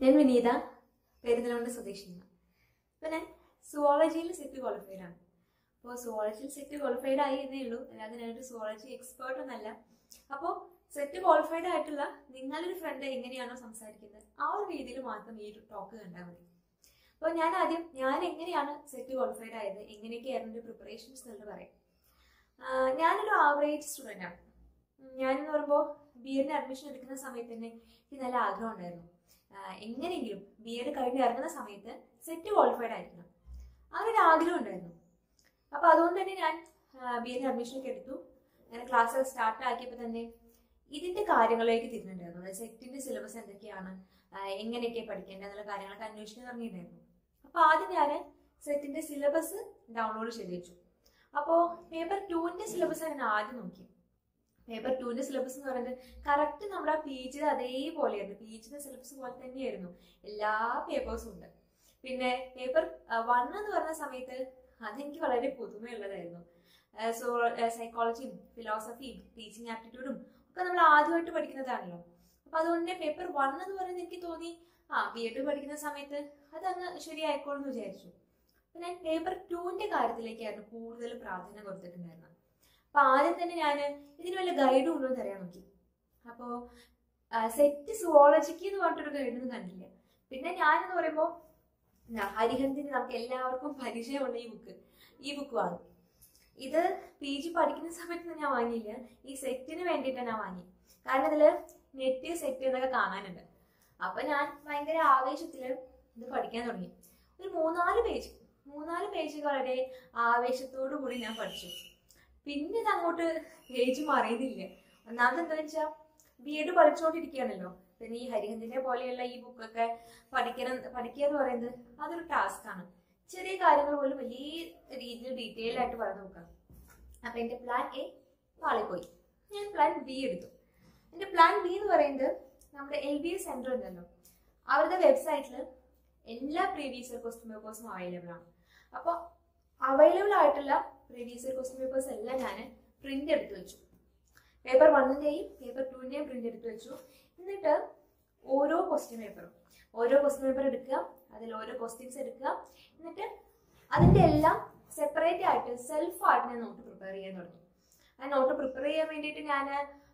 ഞാൻ വിനീത പെരുന്തൽമണ്ണ സ്വദേശിനിയാണ് അപ്പോൾ ഞാൻ സുവോളജിയിൽ സെറ്റ് ക്വാളിഫൈഡ് ആണ് അപ്പോൾ സുവോളജിയിൽ സെറ്റ് ക്വാളിഫൈഡ് ആയി എന്നേ ഉള്ളൂ അല്ലാതെ ഞാനൊരു സുവോളജി എക്സ്പേർട്ട് ഒന്നല്ല അപ്പോൾ സെറ്റ് ക്വാളിഫൈഡ് ആയിട്ടുള്ള നിങ്ങളൊരു ഫ്രണ്ട് എങ്ങനെയാണോ സംസാരിക്കുന്നത് ആ ഒരു രീതിയിൽ മാത്രം ഈ ഒരു ടോക്ക് കണ്ടാൽ മതി അപ്പോൾ ഞാൻ ആദ്യം ഞാൻ എങ്ങനെയാണ് സെറ്റ് ക്വാളിഫൈഡ് ആയത് എങ്ങനെയൊക്കെയായിരുന്നു എൻ്റെ പ്രിപ്പറേഷൻസ് എന്നുള്ളത് പറയാം ആഹ് ഞാനൊരു ആവറേജ് സ്റ്റുഡൻ്റ് ആണ് ഞാനെന്ന് പറയുമ്പോൾ ബി എഡിന് അഡ്മിഷൻ എടുക്കുന്ന സമയത്ത് തന്നെ എനിക്ക് നല്ല ആഗ്രഹം ഉണ്ടായിരുന്നു ആഹ് എങ്ങനെയെങ്കിലും ബി എഡ് കഴിഞ്ഞ് ഇറങ്ങുന്ന സമയത്ത് സെറ്റ് ക്വാളിഫൈഡ് ആയിരിക്കണം അങ്ങനെ ഒരു ആഗ്രഹം ഉണ്ടായിരുന്നു അപ്പോൾ അതുകൊണ്ട് തന്നെ ഞാൻ ബി എഡിന് അഡ്മിഷനൊക്കെ എടുത്തു അങ്ങനെ ക്ലാസ് സ്റ്റാർട്ട് ആക്കിയപ്പോൾ തന്നെ ഇതിന്റെ കാര്യങ്ങളിലേക്ക് തിരിഞ്ഞിട്ടുണ്ടായിരുന്നു അതായത് സെറ്റിന്റെ സിലബസ് എന്തൊക്കെയാണ് ആഹ് എങ്ങനെയൊക്കെ പഠിക്കേണ്ടത് എന്നുള്ള കാര്യങ്ങളൊക്കെ അന്വേഷിക്കാൻ തുടങ്ങിയിട്ടുണ്ടായിരുന്നു അപ്പോൾ ആദ്യം ഞാൻ സെറ്റിന്റെ സിലബസ് ഡൗൺലോഡ് ചെയ്ത് വെച്ചു അപ്പോൾ പേപ്പർ ടുവിന്റെ സിലബസ് ഞാൻ ആദ്യം നോക്കി പേപ്പർ ടുവിന്റെ സിലബസ് എന്ന് പറയുന്നത് കറക്റ്റ് നമ്മുടെ പി ജിയുടെ അതേപോലെയായിരുന്നു പി ജിയുടെ സിലബസ് പോലെ തന്നെയായിരുന്നു എല്ലാ പേപ്പേഴ്സും ഉണ്ട് പിന്നെ പേപ്പർ വൺ എന്ന് പറഞ്ഞ സമയത്ത് അതെനിക്ക് വളരെ പുതുമയുള്ളതായിരുന്നു സോ സൈക്കോളജിയും ഫിലോസഫിയും ടീച്ചിങ് ആപ്റ്റിറ്റ്യൂഡും ഒക്കെ നമ്മൾ ആദ്യമായിട്ട് പഠിക്കുന്നതാണല്ലോ അപ്പൊ അതുകൊണ്ട് തന്നെ പേപ്പർ വൺ എന്ന് പറയുന്നത് എനിക്ക് തോന്നി ആ ബി എഡ് പഠിക്കുന്ന സമയത്ത് അതങ്ങ് ശരിയായിക്കോളും എന്ന് വിചാരിച്ചു അപ്പൊ ഞാൻ പേപ്പർ ടുവിന്റെ കാര്യത്തിലേക്കായിരുന്നു കൂടുതൽ പ്രാധാന്യം കൊടുത്തിട്ടുണ്ടായിരുന്നത് അപ്പൊ ആദ്യം തന്നെ ഞാൻ ഇതിന് വല്ല ഗൈഡും ഉണ്ടോ എന്ന് അറിയാൻ നോക്കി അപ്പോ സെറ്റ് സുവോളജിക്ക് എന്ന് പറഞ്ഞിട്ടൊരു ഗൈഡൊന്നും കണ്ടില്ല പിന്നെ ഞാനെന്ന് പറയുമ്പോൾ ഹരിഹന്തിന് നമുക്ക് എല്ലാവർക്കും പരിചയമുള്ള ഈ ബുക്ക് ഈ ബുക്ക് വാങ്ങി ഇത് പി ജി പഠിക്കുന്ന സമയത്ത് ഞാൻ വാങ്ങിയില്ല ഈ സെറ്റിന് വേണ്ടിയിട്ട് ഞാൻ വാങ്ങി കാരണം ഇതില് നെറ്റ് സെറ്റ് എന്നൊക്കെ കാണാനുണ്ട് അപ്പൊ ഞാൻ ഭയങ്കര ആവേശത്തില് ഇത് പഠിക്കാൻ തുടങ്ങി ഒരു മൂന്നാല് പേജ് മൂന്നാല് പേജ് വളരെ ആവേശത്തോടു കൂടി ഞാൻ പഠിച്ചു പിന്നെ ഇത് അങ്ങോട്ട് പേജ് മറിയുന്നില്ല ഒന്നാമത് എന്താ വെച്ചാൽ ബി എഡ് പഠിച്ചുകൊണ്ടിരിക്കുകയാണല്ലോ പിന്നെ ഈ ഹരിഹന്തിനെ പോലെയുള്ള ഈ ബുക്കൊക്കെ പഠിക്കണം പഠിക്കുക എന്ന് പറയുന്നത് അതൊരു ടാസ്ക് ആണ് ചെറിയ കാര്യങ്ങൾ പോലും വലിയ രീതിയിൽ ഡീറ്റെയിൽ ആയിട്ട് പറഞ്ഞു നോക്കാം അപ്പൊ എന്റെ പ്ലാൻ എ പാളിപ്പോയി ഞാൻ പ്ലാൻ ബി എടുത്തു എന്റെ പ്ലാൻ ബി എന്ന് പറയുന്നത് നമ്മുടെ എൽ ബി എസ് സെന്റർ ഉണ്ടല്ലോ അവരുടെ വെബ്സൈറ്റിൽ എല്ലാ പ്രീവിയസ് ഇയർ ക്വസ്റ്റ്യൻ പേപ്പേഴ്സും അവൈലബിൾ ആണ് അപ്പോൾ അവൈലബിൾ ആയിട്ടുള്ള പ്രീവിയസ് ഇയർ ക്വസ്റ്റ്യൻ പേപ്പേഴ്സ് എല്ലാം ഞാൻ പ്രിന്റ് എടുത്ത് വെച്ചു പേപ്പർ വണ്ണിന്റെയും പേപ്പർ ടുവിന്റെയും പ്രിന്റ് എടുത്ത് വെച്ചു എന്നിട്ട് ഓരോ ക്വസ്റ്റ്യൻ പേപ്പറും ഓരോ ക്വസ്റ്റ്യൻ പേപ്പർ എടുക്കുക അതിൽ ഓരോ ക്വസ്റ്റ്യൻസ് എടുക്കുക എന്നിട്ട് അതിന്റെ എല്ലാം സെപ്പറേറ്റ് ആയിട്ട് സെൽഫ് ആയിട്ട് ഞാൻ നോട്ട് പ്രിപ്പയർ ചെയ്യാൻ തുടങ്ങി ആ നോട്ട് പ്രിപ്പയർ ചെയ്യാൻ വേണ്ടിയിട്ട് ഞാൻ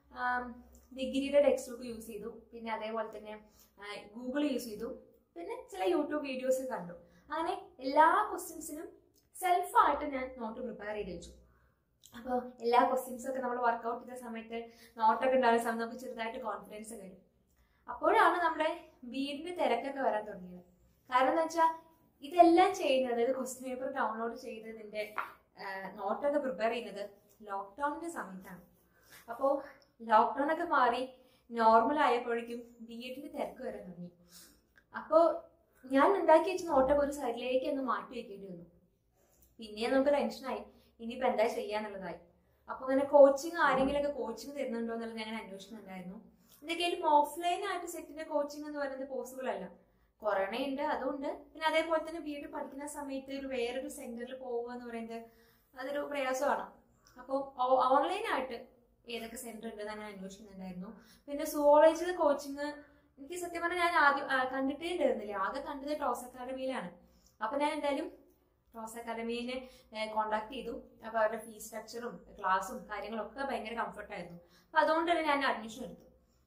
ഡിഗ്രിയുടെ ടെക്സ്റ്റ് ബുക്ക് യൂസ് ചെയ്തു പിന്നെ അതേപോലെ തന്നെ ഗൂഗിൾ യൂസ് ചെയ്തു പിന്നെ ചില യൂട്യൂബ് വീഡിയോസ് കണ്ടു അങ്ങനെ എല്ലാ ക്വസ്റ്റ്യൻസിനും സെൽഫായിട്ട് ഞാൻ നോട്ട് പ്രിപ്പയർ ചെയ്ത് വെച്ചു അപ്പോൾ എല്ലാ ക്വസ്റ്റ്യൻസും ഒക്കെ നമ്മൾ വർക്കൗട്ട് ചെയ്ത സമയത്ത് നോട്ടൊക്കെ ഉണ്ടാകുന്ന സമയത്ത് നമുക്ക് ചെറുതായിട്ട് കോൺഫിഡൻസ് വരും അപ്പോഴാണ് നമ്മുടെ വീടിന്റെ തിരക്കൊക്കെ വരാൻ തുടങ്ങിയത് കാരണം എന്താ വെച്ചാൽ ഇതെല്ലാം ചെയ്യുന്നത് അതായത് ക്വസ്റ്റ്യൻ പേപ്പർ ഡൗൺലോഡ് ചെയ്തതിന്റെ നോട്ടൊക്കെ പ്രിപ്പയർ ചെയ്യുന്നത് ലോക്ക്ഡൌണിന്റെ സമയത്താണ് അപ്പോൾ ലോക്ക്ഡൌൺ ഒക്കെ മാറി നോർമൽ ആയപ്പോഴേക്കും ബി എഡിന്റെ തിരക്ക് വരാൻ തുടങ്ങി അപ്പോൾ ഞാൻ ഉണ്ടാക്കി വെച്ച നോട്ടൊക്കെ ഒരു സൈഡിലേക്ക് ഒന്ന് മാറ്റി വെക്കേണ്ടി വന്നു പിന്നെ നമുക്ക് ടെൻഷനായി ഇനിയിപ്പോൾ എന്താ ചെയ്യാന്നുള്ളതായി അപ്പോൾ അങ്ങനെ കോച്ചിങ് ആരെങ്കിലുമൊക്കെ കോച്ചിങ് തരുന്നുണ്ടോ എന്നുള്ളത് ഞാൻ അന്വേഷിക്കുന്നുണ്ടായിരുന്നു എന്തൊക്കെയായാലും ഓഫ്ലൈൻ ആയിട്ട് സെറ്റിന്റെ കോച്ചിങ് എന്ന് പറയുന്നത് പോസിബിൾ അല്ല കൊറോണ ഉണ്ട് അതുകൊണ്ട് പിന്നെ അതേപോലെ തന്നെ ബി എഡ് പഠിക്കുന്ന സമയത്ത് ഒരു വേറൊരു സെന്ററിൽ പോവുക എന്ന് പറയുന്നത് അതൊരു പ്രയാസമാണ് അപ്പോൾ ഓൺലൈൻ ആയിട്ട് ഏതൊക്കെ സെന്റർ ഉണ്ട് ഞാൻ അന്വേഷിക്കുന്നുണ്ടായിരുന്നു പിന്നെ സുവോളജിയുടെ കോച്ചിങ് എനിക്ക് സത്യം പറഞ്ഞാൽ ഞാൻ ആദ്യം കണ്ടിട്ടേ ഉണ്ടായിരുന്നില്ല ആകെ കണ്ടത് ടോസ് അക്കാഡമിയിലാണ് അപ്പൊ ഞാൻ എന്തായാലും ടോസ് അക്കാഡമിനെ കോണ്ടാക്ട് ചെയ്തു അപ്പൊ അവരുടെ ഫീസ് സ്ട്രക്ചറും ക്ലാസ്സും കാര്യങ്ങളും ഒക്കെ ഭയങ്കര കംഫർട്ടായിരുന്നു അപ്പൊ അതുകൊണ്ട് തന്നെ ഞാൻ അഡ്മിഷൻ എടുത്തു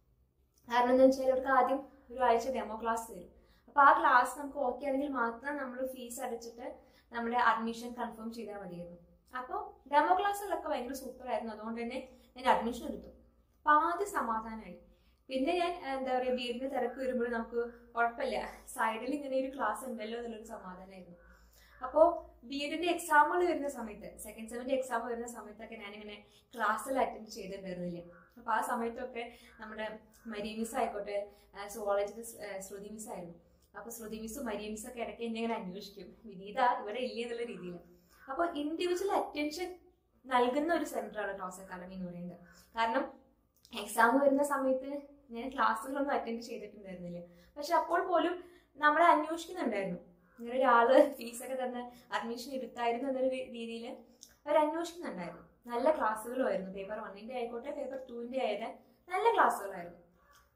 കാരണം എന്താ വെച്ചാൽ അവർക്ക് ആദ്യം ഒരു ആഴ്ച ഡെമോ ക്ലാസ് തരും അപ്പൊ ആ ക്ലാസ് നമുക്ക് ഓക്കെ ആണെങ്കിൽ മാത്രം നമ്മൾ ഫീസ് അടച്ചിട്ട് നമ്മുടെ അഡ്മിഷൻ കൺഫേം ചെയ്താൽ മതിയായിരുന്നു അപ്പോൾ ഡെമോ ക്ലാസ്സുകളൊക്കെ ഭയങ്കര സൂപ്പർ ആയിരുന്നു അതുകൊണ്ട് തന്നെ ഞാൻ അഡ്മിഷൻ എടുത്തു അപ്പൊ ആദ്യം സമാധാനമായി പിന്നെ ഞാൻ എന്താ പറയുക ബി എഡിന് തിരക്ക് വരുമ്പോൾ നമുക്ക് കുഴപ്പമില്ല സൈഡിൽ ഇങ്ങനെ ഒരു ക്ലാസ് ഉണ്ടല്ലോ എന്നുള്ളൊരു സമാധാനമായിരുന്നു അപ്പോൾ ബി എഡിന്റെ എക്സാമുകൾ വരുന്ന സമയത്ത് സെക്കൻഡ് സെമിന്റെ എക്സാം വരുന്ന സമയത്തൊക്കെ ഞാനിങ്ങനെ ക്ലാസ്സിൽ അറ്റൻഡ് ചെയ്തിട്ടുണ്ടായിരുന്നില്ല അപ്പൊ ആ സമയത്തൊക്കെ നമ്മുടെ മരിയ മിസ് ആയിക്കോട്ടെ സുവോളജി ശ്രുതി മിസ് ആയിരുന്നു അപ്പൊ ശ്രുതി മിസ്സും മരിയ മിസ്സും ഒക്കെ ഇടയ്ക്ക് എന്നെ ഇങ്ങനെ അന്വേഷിക്കും വിനീത ഇവിടെ ഇല്ലേ എന്നുള്ള രീതിയിൽ അപ്പോൾ ഇൻഡിവിജ്വൽ അറ്റൻഷൻ നൽകുന്ന ഒരു സെന്ററാണ് ടോസ് അക്കാദമി എന്ന് പറയുന്നത് കാരണം എക്സാം വരുന്ന സമയത്ത് ഞാൻ ക്ലാസ്സുകളൊന്നും അറ്റൻഡ് ചെയ്തിട്ടുണ്ടായിരുന്നില്ല പക്ഷെ അപ്പോൾ പോലും നമ്മളെ അന്വേഷിക്കുന്നുണ്ടായിരുന്നു ഇങ്ങനെ ഒരാള് ഫീസൊക്കെ തന്ന് അഡ്മിഷൻ എടുത്തായിരുന്നു എന്നൊരു രീതിയിൽ അവർ അന്വേഷിക്കുന്നുണ്ടായിരുന്നു നല്ല ക്ലാസ്സുകളുമായിരുന്നു പേപ്പർ വണ്ണിന്റെ ആയിക്കോട്ടെ പേപ്പർ ടുവിന്റെ ആയത് നല്ല ക്ലാസ്സുകളായിരുന്നു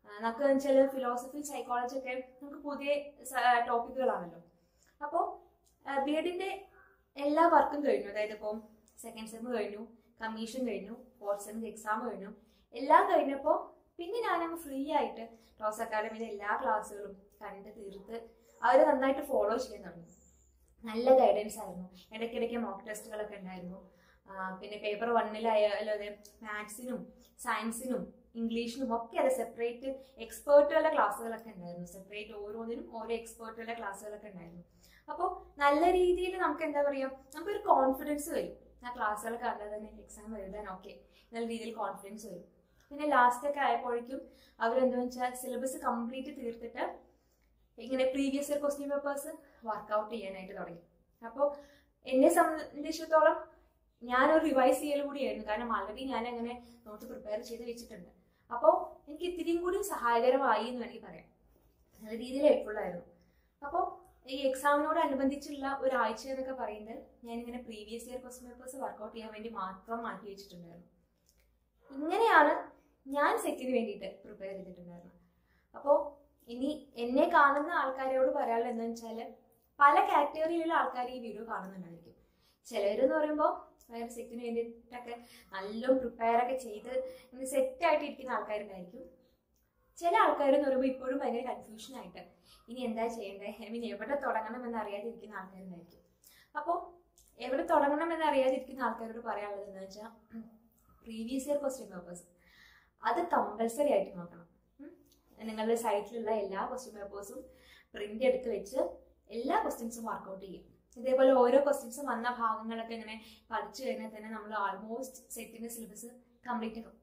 നമുക്ക് വെച്ചാൽ ഫിലോസഫി സൈക്കോളജി ഒക്കെ നമുക്ക് പുതിയ ടോപ്പിക്കുകളാണല്ലോ അപ്പോൾ ബി എഡിന്റെ എല്ലാ വർക്കും കഴിഞ്ഞു അതായത് ഇപ്പം സെക്കൻഡ് സെം കഴിഞ്ഞു കമ്മീഷൻ കഴിഞ്ഞു ഫോർത്ത് സെമ്മിന്റെ എക്സാം കഴിഞ്ഞു എല്ലാം കഴിഞ്ഞപ്പോൾ പിന്നെ ഞാനങ്ങ് ഫ്രീ ആയിട്ട് ടോസ് അക്കാഡമിയിലെ എല്ലാ ക്ലാസ്സുകളും കണ്ട് തീർത്ത് അവർ നന്നായിട്ട് ഫോളോ ചെയ്യാൻ തുടങ്ങി നല്ല ഗൈഡൻസ് ആയിരുന്നു ഇടയ്ക്കിടയ്ക്ക് മോക്ക് ടെസ്റ്റുകളൊക്കെ ഉണ്ടായിരുന്നു ആ, പിന്നെ പേപ്പർ വണ്ണിലായാലും അതെ മാത്സിനും സയൻസിനും ഇംഗ്ലീഷിനും ഒക്കെ അത് സെപ്പറേറ്റ് എക്സ്പേർട്ടുകളുടെ ക്ലാസ്സുകളൊക്കെ ഉണ്ടായിരുന്നു സെപ്പറേറ്റ് ഓരോന്നിനും ഓരോ എക്സ്പേർട്ടുകളുടെ ക്ലാസ്സുകളൊക്കെ ഉണ്ടായിരുന്നു അപ്പോൾ നല്ല രീതിയിൽ നമുക്ക് എന്താ പറയുക നമുക്കൊരു കോൺഫിഡൻസ് വരും ആ ക്ലാസ്സുകൾ കണ്ടാൽ തന്നെ എക്സാം എഴുതാൻ ഓക്കെ നല്ല രീതിയിൽ കോൺഫിഡൻസ് വരും പിന്നെ ലാസ്റ്റ് ഒക്കെ ആയപ്പോഴേക്കും അവരെന്താ വെച്ചാൽ സിലബസ് കംപ്ലീറ്റ് തീർത്തിട്ട് ഇങ്ങനെ previous year question papers work out ചെയ്യാനായിട്ട് തുടങ്ങി അപ്പോൾ എന്നെ സംബന്ധിച്ചിടത്തോളം ഞാനൊരു റിവൈസ് ചെയ്യൽ കൂടിയായിരുന്നു കാരണം ആൾറെഡി ഞാൻ അങ്ങനെ നോട്ട് പ്രിപ്പയർ ചെയ്ത് വെച്ചിട്ടുണ്ട് അപ്പോൾ എനിക്ക് ഇത്തിരിയും കൂടി സഹായകരമായി എന്ന് വേണമെങ്കിൽ പറയാം നല്ല രീതിയിൽ ഹെൽപ്ഫുൾ ആയിരുന്നു അപ്പോൾ ഈ എക്സാമിനോട് അനുബന്ധിച്ചുള്ള ഒരാഴ്ച എന്നൊക്കെ പറയുന്നത് ഞാനിങ്ങനെ previous year question papers work out ചെയ്യാൻ വേണ്ടി മാത്രം മാറ്റി വെച്ചിട്ടുണ്ടായിരുന്നു ഇങ്ങനെയാണ് ഞാൻ സെറ്റിന് വേണ്ടിയിട്ട് പ്രിപ്പയർ ചെയ്തിട്ടുണ്ടായിരുന്നത് അപ്പോൾ ഇനി എന്നെ കാണുന്ന ആൾക്കാരോട് പറയാനുള്ളത് എന്താണെന്ന് വെച്ചാൽ പല കാറ്റഗറിയിലുള്ള ആൾക്കാർ ഈ വീഡിയോ കാണുന്നുണ്ടായിരിക്കും ചിലരെന്ന് പറയുമ്പോൾ വേറെ സെറ്റിന് വേണ്ടിയിട്ടൊക്കെ നല്ല പ്രിപ്പയർ ഒക്കെ ചെയ്ത് ഇങ്ങനെ സെറ്റായിട്ട് ഇരിക്കുന്ന ആൾക്കാരുണ്ടായിരിക്കും ചില ആൾക്കാർ എന്ന് പറയുമ്പോൾ ഇപ്പോഴും ഭയങ്കര കൺഫ്യൂഷൻ ആയിട്ട് ഇനി എന്താ ചെയ്യേണ്ടത് ഐ മീൻ എവിടെ തുടങ്ങണം എന്ന് അറിയാതിരിക്കുന്ന ആൾക്കാരുണ്ടായിരിക്കും അപ്പോൾ എവിടെ തുടങ്ങണം എന്ന് അറിയാതിരിക്കുന്ന ആൾക്കാരോട് പറയാനുള്ളത് എന്താ വെച്ചാൽ പ്രീവിയസ് ഇയർ ക്വസ്റ്റ്യൻ പേപ്പേഴ്സ് അത് കമ്പൽസറി ആയിട്ട് നോക്കണം ഉം. നിങ്ങളുടെ സൈറ്റിലുള്ള എല്ലാ ക്വസ്റ്റ്യൻ പേപ്പേഴ്സും പ്രിന്റ് എടുത്ത് വെച്ച് എല്ലാ ക്വസ്റ്റ്യൻസും വർക്കൗട്ട് ചെയ്യും ഇതേപോലെ ഓരോ ക്വസ്റ്റ്യൻസും വന്ന ഭാഗങ്ങളൊക്കെ ഇങ്ങനെ പഠിച്ചു കഴിഞ്ഞാൽ തന്നെ നമ്മൾ ആൾമോസ്റ്റ് സെറ്റിന്റെ സിലബസ് കംപ്ലീറ്റ് ആക്കും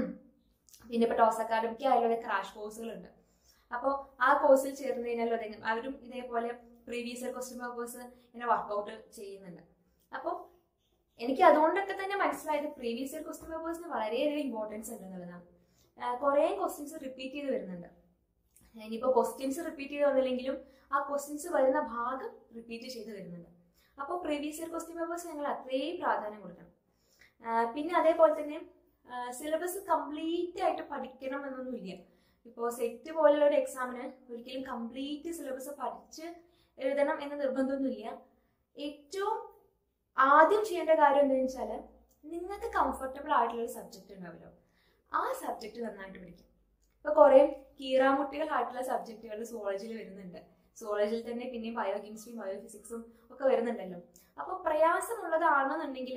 പിന്നെ ഇപ്പോൾ ടോസ് അക്കാഡമിക്ക് ആയാലും ക്രാഷ് കോഴ്സുകളുണ്ട് അപ്പോൾ ആ കോഴ്സിൽ ചേർന്ന് കഴിഞ്ഞാൽ അതെ- അവരും ഇതേപോലെ പ്രീവിയസ് ഇയർ ക്വസ്റ്റ്യൻ പേപ്പേഴ്സ് ഇങ്ങനെ വർക്കൗട്ട് ചെയ്യുന്നുണ്ട് അപ്പോൾ എനിക്ക് അതുകൊണ്ടൊക്കെ തന്നെ മനസ്സിലായത് പ്രീവിയസ് ഇയർ ക്വസ്റ്റ്യൻ പേപ്പേഴ്സിന് വളരെയധികം ഇമ്പോർട്ടൻസ് ഉണ്ട് എന്നുള്ളതാണ് ആഹ് കുറേ ക്വസ്റ്റ്യൻസ് റിപ്പീറ്റ് ചെയ്ത് വരുന്നുണ്ട് ഇനിയിപ്പോൾ ക്വസ്റ്റ്യൻസ് റിപ്പീറ്റ് ചെയ്ത് വന്നില്ലെങ്കിലും ആ ക്വസ്റ്റ്യൻസ് വരുന്ന ഭാഗം റിപ്പീറ്റ് ചെയ്ത് വരുന്നുണ്ട് അപ്പോൾ പ്രീവിയസ് ഇയർ ക്വസ്റ്റ്യൻ പേപ്പേഴ്സ് ഞങ്ങൾ അത്രയും പ്രാധാന്യം കൊടുക്കണം ആഹ് പിന്നെ അതേപോലെ തന്നെ സിലബസ് കംപ്ലീറ്റ് ആയിട്ട് പഠിക്കണം എന്നൊന്നുമില്ല ഇപ്പോൾ സെറ്റ് പോലുള്ള ഒരു എക്സാമിന് ഒരിക്കലും കംപ്ലീറ്റ് സിലബസ് പഠിച്ച് എഴുതണം എന്ന നിർബന്ധമൊന്നുമില്ല ഏറ്റവും ആദ്യം ചെയ്യേണ്ട കാര്യം എന്താണെന്ന് വെച്ചാൽ നിങ്ങൾക്ക് കംഫർട്ടബിൾ ആയിട്ടുള്ള ഒരു സബ്ജക്റ്റ് ഉണ്ടാവുമല്ലോ ആ സബ്ജക്റ്റ് നന്നായിട്ട് പഠിക്കും ഇപ്പൊ കുറെ കീറാമുട്ടികളായിട്ടുള്ള സബ്ജക്റ്റുകൾ സുവോളജിയിൽ വരുന്നുണ്ട് സുവോളജിയിൽ തന്നെ പിന്നെയും ബയോ കെമിസ്ട്രിയും ബയോ ഫിസിക്സും ഒക്കെ വരുന്നുണ്ടല്ലോ അപ്പൊ പ്രയാസമുള്ളതാണെന്നുണ്ടെങ്കിൽ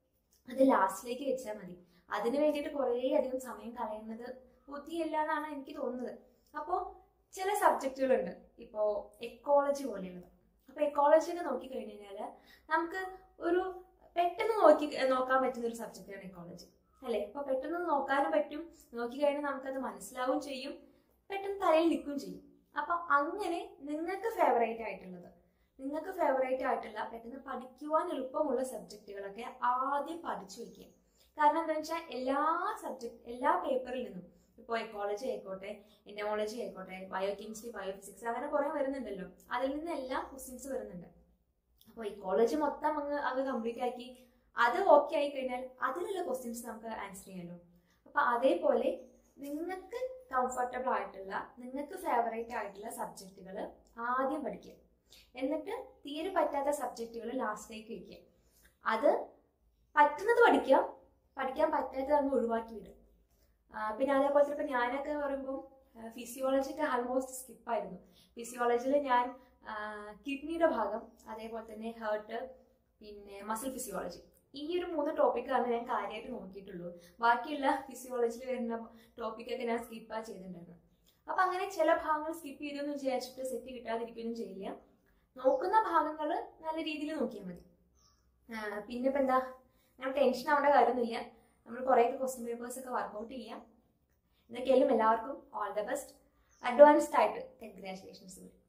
അത് ലാസ്റ്റിലേക്ക് വെച്ചാൽ മതി അതിന് വേണ്ടിയിട്ട് കുറേ അധികം സമയം കളയുന്നത് ബുദ്ധിയല്ല എന്നാണ് എനിക്ക് തോന്നുന്നത് അപ്പോൾ ചില സബ്ജക്റ്റുകളുണ്ട് ഇപ്പോൾ എക്കോളജി പോലെയുള്ളത് അപ്പോൾ എക്കോളജി ഒക്കെ നോക്കി കഴിഞ്ഞു കഴിഞ്ഞാൽ നമുക്ക് ഒരു പെട്ടെന്ന് നോക്കി നോക്കാൻ പറ്റുന്ന ഒരു സബ്ജക്റ്റാണ് എക്കോളജി അല്ലേ അപ്പോൾ പെട്ടെന്ന് നോക്കാനും പറ്റും നോക്കി കഴിഞ്ഞാൽ നമുക്കത് മനസ്സിലാവും ചെയ്യും പെട്ടെന്ന് തലയിൽ നിൽക്കുകയും ചെയ്യും അപ്പൊ അങ്ങനെ നിങ്ങൾക്ക് ഫേവറേറ്റ് ആയിട്ടുള്ളത് നിങ്ങൾക്ക് ഫേവറേറ്റ് ആയിട്ടുള്ള പെട്ടെന്ന് പഠിക്കുവാൻ എളുപ്പമുള്ള സബ്ജക്റ്റുകളൊക്കെ ആദ്യം പഠിച്ചു വെക്കുക കാരണം എന്താ വെച്ചാൽ എല്ലാ സബ്ജക്ട് എല്ലാ പേപ്പറിൽ നിന്നും ഇപ്പോൾ എക്കോളജി ആയിക്കോട്ടെ എൻഡമോളജി ആയിക്കോട്ടെ ബയോ കെമിസ്ട്രി ബയോ ഫിസിക്സ് അങ്ങനെ കുറെ വരുന്നുണ്ടല്ലോ അതിൽ നിന്ന് എല്ലാ ക്വസ്റ്റ്യൻസ് വരുന്നുണ്ട് അപ്പോൾ ഇക്കോളജി മൊത്തം അങ്ങ് അങ്ങ് കംപ്ലീറ്റ് ആക്കി അത് ഓക്കെ ആയി കഴിഞ്ഞാൽ അതിലുള്ള ക്വസ്റ്റ്യൻസ് നമുക്ക് ആൻസർ ചെയ്യാമല്ലോ അപ്പൊ അതേപോലെ നിങ്ങൾക്ക് കംഫർട്ടബിൾ ആയിട്ടുള്ള നിങ്ങൾക്ക് ഫേവറേറ്റ് ആയിട്ടുള്ള സബ്ജക്റ്റുകൾ ആദ്യം പഠിക്കുക എന്നിട്ട് തീരെ പറ്റാത്ത സബ്ജക്റ്റുകൾ ലാസ്റ്റിലേക്ക് വയ്ക്കുക അത് പറ്റുന്നത് പഠിക്കുക പഠിക്കാൻ പറ്റാത്തത് അങ്ങ് ഒഴിവാക്കി വിടും ആ, പിന്നെ അതേപോലെ തന്നെ ഇപ്പൊ ഞാനൊക്കെ പറയുമ്പോൾ ഫിസിയോളജി ഒക്കെ ആൾമോസ്റ്റ് സ്കിപ്പായിരുന്നു ഫിസിയോളജിയിൽ ഞാൻ കിഡ്നിയുടെ ഭാഗം അതേപോലെ തന്നെ ഹേർട്ട് പിന്നെ മസിൽ ഫിസിയോളജി ഈ ഒരു മൂന്ന് ടോപ്പിക്കാണ് ഞാൻ കാര്യമായിട്ട് നോക്കിയിട്ടുള്ളൂ ബാക്കിയുള്ള ഫിസിയോളജിയിൽ വരുന്ന ടോപ്പിക്കൊക്കെ ഞാൻ സ്കിപ്പാ ചെയ്തിട്ടുണ്ടായിരുന്നു അപ്പൊ അങ്ങനെ ചില ഭാഗങ്ങൾ സ്കിപ്പ് ചെയ്തെന്ന് വിചാരിച്ചിട്ട് സെറ്റ് കിട്ടാതിരിക്കുകയൊന്നും ചെയ്യില്ല നോക്കുന്ന ഭാഗങ്ങൾ നല്ല രീതിയിൽ നോക്കിയാൽ മതി ആ, പിന്നെ ഇപ്പൊ എന്താ അങ്ങനെ ടെൻഷൻ ആവേണ്ട കാര്യമൊന്നുമില്ല നമ്മൾ കുറേയൊക്കെ ക്വസ്റ്റ്യൻ പേപ്പേഴ്സ് ഒക്കെ വർക്കൗട്ട് ചെയ്യാം എന്നൊക്കെയാലും എല്ലാവർക്കും ഓൾ ദ ബെസ്റ്റ് അഡ്വാൻസ്ഡ് ആയിട്ട് കൺഗ്രാറ്റുലേഷൻസ്